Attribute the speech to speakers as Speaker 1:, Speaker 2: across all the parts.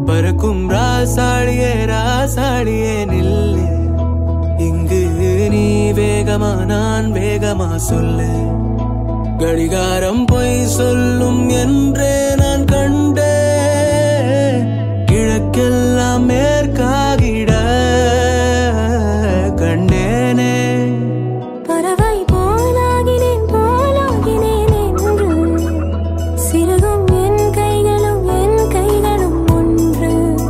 Speaker 1: பறக்கும் ராசாடியே ராசாடியே நில்லு இங்கு நீ வேகமா நான் வேகமா சொல்லு கடிகாரம் பொய் சொல்லும் என்றே நான் கண்டே கிழக்கெல்லாம் மேற்காகிட கண்டேனே
Speaker 2: பறவை போலாகினேன் போலாகினேன் என்று சிறகும் என் கைகளும் என் கைகளும் ஒன்று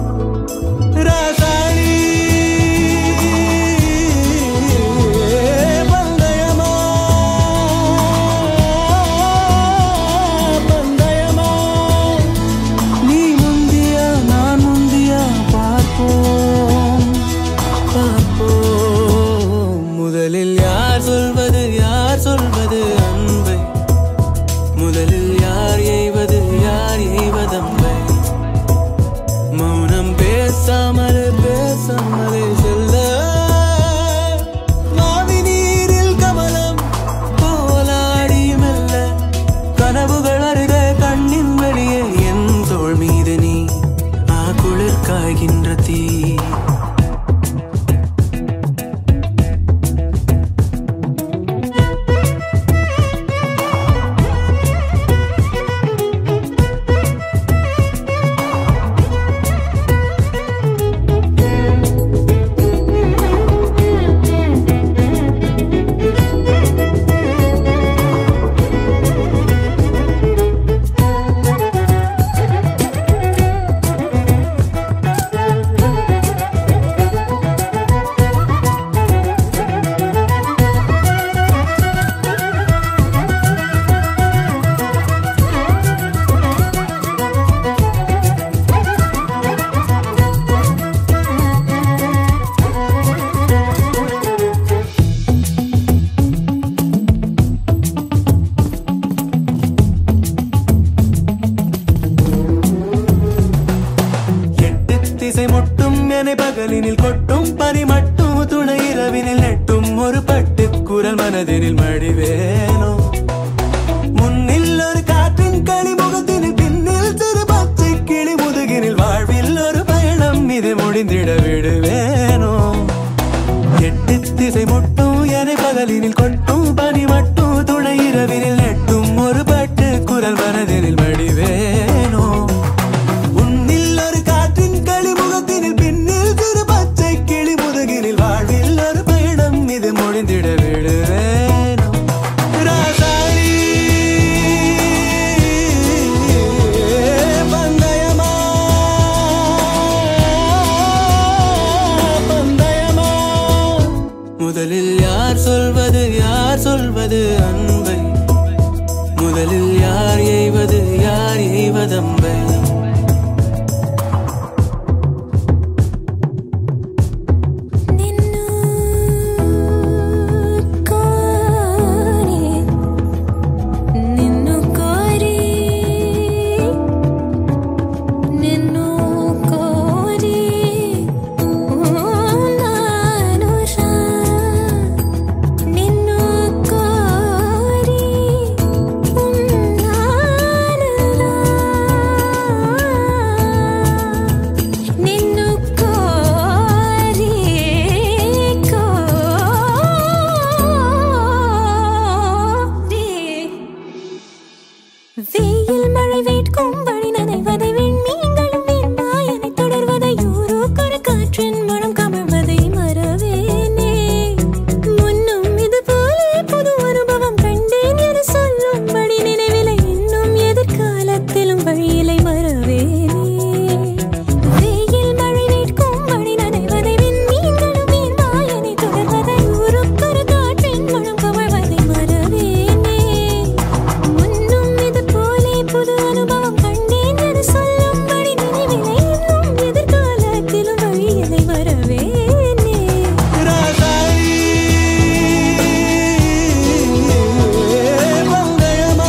Speaker 1: ராசாளி பந்தயமா பந்தயமா நீ முந்தியா நான் முந்தியா பார்ப்போம் பார்ப்போம் முதலில் யார் சொல்வது யார் சொல்வது அன்பை முதலில் யார் எய்வது யார் எய்வதம்பை மௌனம் பேசாமலே பேசாமலே செல்ல மாவி நீரில் கமலம் போலாடி மெல்ல கனவுகள் அருக கண்ணின் வெளியே என் தோள் மீது நீ ஆ குளிர் காய்கின்ற தீ எட்டு திசை முட்டும் என பகலினில் கொட்டும் பனி மட்டும் துணை இரவினில் நெட்டும் ஒரு பட்டு குரல் மனதினில் மடிவேனோ முன்னில் ஒரு காற்றின் களிமுகத்தினில் பின்னில் சிறு பச்சை கிளி முதுகினில் வாழ்வில் ஒரு பயணம் இது முடிந்திட விடுவேனோ எட்டு திசை முட்டும் என பகலினில் கொட்டும் பனி மட்டும் துணை இரவினில் நெட்டும் ஒரு பட்டு குரல் மனதினில் மடிவேனோ உன்னில் ஒரு காற்றின் களிமுகத்தினில் பின்னில் சிறு பச்சை கிளி முதுகினில் வாழ்வில் ஒரு பயணம் இது முடிந்திட விடுவேனோ ராசாளி பந்தயமா பந்தயமா முதலில் யார் சொல்வது யார் சொல்வது அன்பை முதலில் யார் எய்வது யார் எய்வதம்பை
Speaker 2: நின்னு கோரி நின்னு கோரி நின்னு கோரி ನಾನುಷಾ ನಿನ್ನು ಕೋರಿ ನಿನ್ನು ಕೋರಿ ಕೋರಿ வெயில் மழை வேட்கும் வழி நனைவதை விண்மீன்களும் வெண்மாயனை தொடர்வதை யூரோக்கொரு காற்றின் மனம் கமழ்வதை மறவேனே முன்னும் இது போலே புது அனுபவம் கண்டேன் என சொல்லும்படி நினைவிலை இன்னும் எதிர்காலத்திலும் வழியிலை மறவேனே வெயில் மழை வேட்கும் வழி நனைவதை விண்மீன்களும் வெண்மாயனை தொடர்வதை யூரோக்கொரு காற்றின் மனம் கமழ்வதை மறவேனே முன்னும் இது போலே புது அனுபவம் கண்டேன் என சொல்லும்படி நினைவிலை இன்னும் எதிர்காலத்திலும் வழியிலை வரவேனே
Speaker 1: ராசாளி பந்தயமா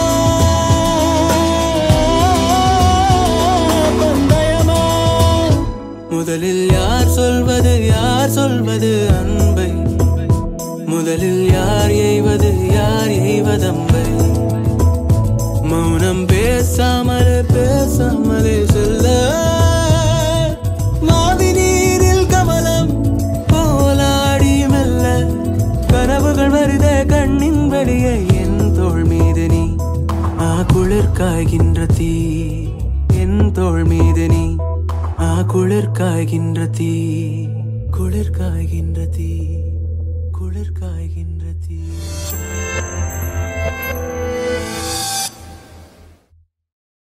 Speaker 1: பந்தயமா முதலில் யார் சொல்வது யார் சொல்வது அன்பை முதலில் யார் எய்வது யார் எய்வதம்பை மௌனம் பேசாமலே பேசாமலே செல்ல காய்கின்ற தீ என் தோள் மீது நீ ஆ குளிர் காய்கின்ற தீ குளிர் காய்கின்ற தீ குளிர் காய்கின்ற தீ